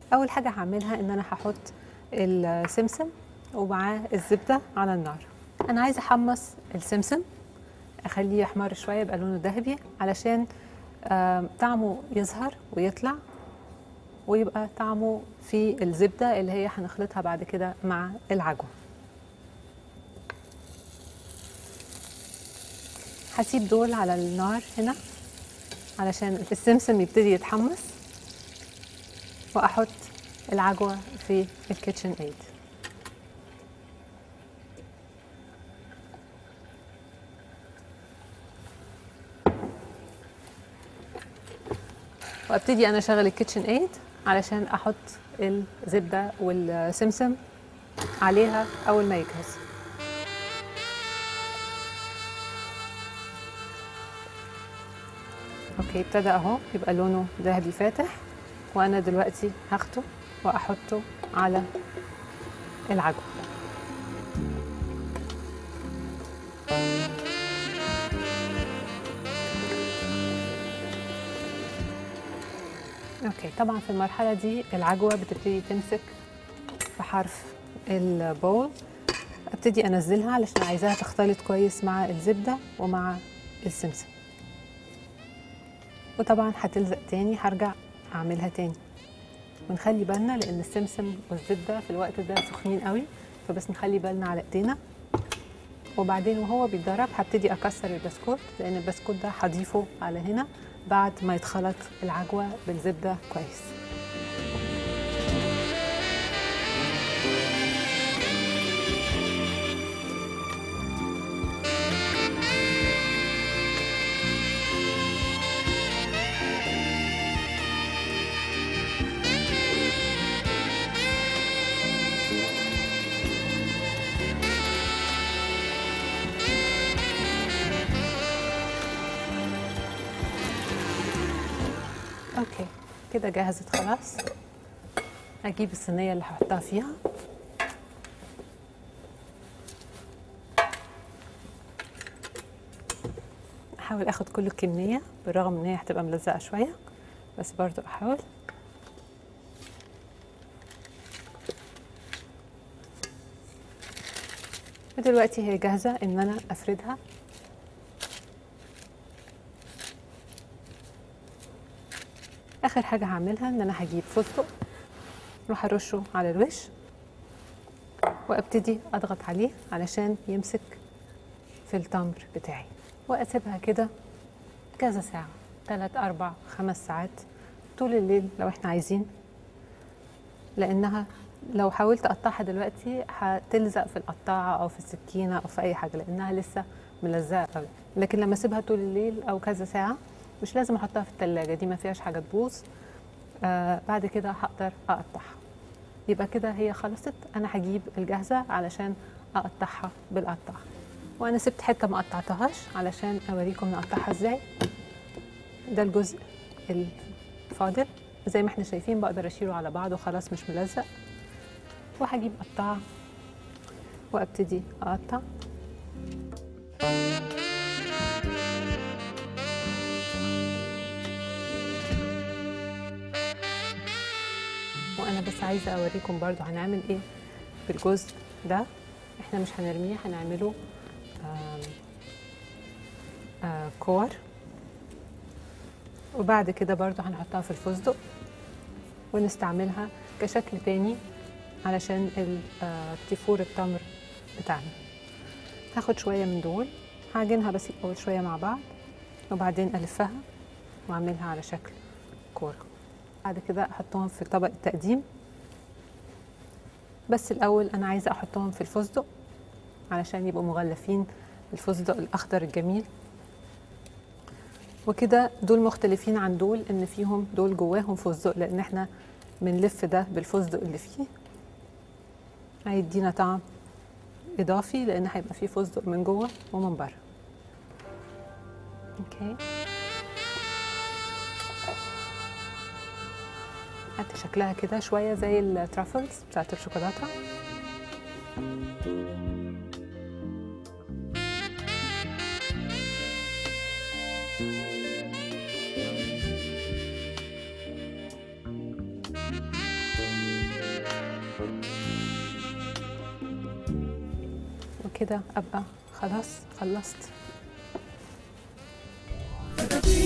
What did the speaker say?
اول حاجه هعملها ان انا هحط السمسم ومعاه الزبده على النار انا عايزه احمص السمسم اخليه يحمر شويه يبقى لونه ذهبي علشان آم، طعمه يظهر ويطلع ويبقى طعمه في الزبده اللي هي هنخلطها بعد كده مع العجوه هسيب دول على النار هنا علشان السمسم يبتدي يتحمص واحط العجوه في الكيتشن ايد وابتدي انا اشغل الكيتشن ايد علشان احط الزبده والسمسم عليها اول ما يجهز اوكي ابتدى اهو يبقى لونه ذهبي فاتح وانا دلوقتي هاخده واحطه على العجوه اوكي طبعا في المرحله دي العجوه بتبتدي تمسك في حرف البول ابتدي انزلها علشان عايزاها تختلط كويس مع الزبده ومع السمسم وطبعا هتلزق تاني هرجع اعملها تاني ونخلي بالنا لان السمسم والزبده في الوقت ده سخنين قوي فبس نخلي بالنا على ايدينا وبعدين وهو بيتضرب هبتدي اكسر البسكوت لان البسكوت ده هضيفه على هنا بعد ما يتخلط العجوه بالزبده كويس اوكي كده جهزت خلاص اجيب الصينيه اللي هحطها فيها احاول اخد كل الكميه بالرغم ان هي هتبقى ملزقه شويه بس برضو احاول ودلوقتي هي جاهزه ان انا افردها اخر حاجه هعملها ان انا هجيب فستق اروح ارشه على الوش وابتدي اضغط عليه علشان يمسك في التمر بتاعي واسيبها كده كذا ساعه ثلاث اربع خمس ساعات طول الليل لو احنا عايزين لانها لو حاولت اقطعها دلوقتي هتلزق في القطاعه او في السكينه او في اي حاجه لانها لسه ملزقه قوي لكن لما اسيبها طول الليل او كذا ساعه مش لازم احطها في التلاجة دي ما فيهاش حاجه تبوظ آه بعد كده هقدر اقطعها يبقى كده هي خلصت انا هجيب الجاهزه علشان اقطعها بالقطاعه وانا سبت حته ما قطعتهاش علشان اوريكم نقطعها ازاي ده الجزء الفاضل زي ما احنا شايفين بقدر اشيله على بعضه خلاص مش ملزق وهجيب قطاعه وابتدي اقطع وانا بس عايزه اوريكم برضو هنعمل ايه بالجزء ده احنا مش هنرميه هنعمله آم، آه كور وبعد كده برضو هنحطها في الفستق ونستعملها كشكل تاني علشان ال- آه، تيفور التمر بتاعنا هاخد شوية من دول هعجنها بس أول شوية مع بعض وبعدين ألفها وأعملها على شكل كورة بعد كده أحطهم في طبق التقديم بس الأول أنا عايزة أحطهم في الفستق علشان يبقوا مغلفين الفستق الأخضر الجميل وكده دول مختلفين عن دول ان فيهم دول جواهم فستق لان احنا بنلف ده بالفستق اللي فيه هيدينا طعم اضافي لان هيبقى فيه فستق من جوه ومن بره اوكي حتى شكلها كده شويه زي الترافلز بتاعت الشوكولاته كده ابقى خلاص خلصت فتافيت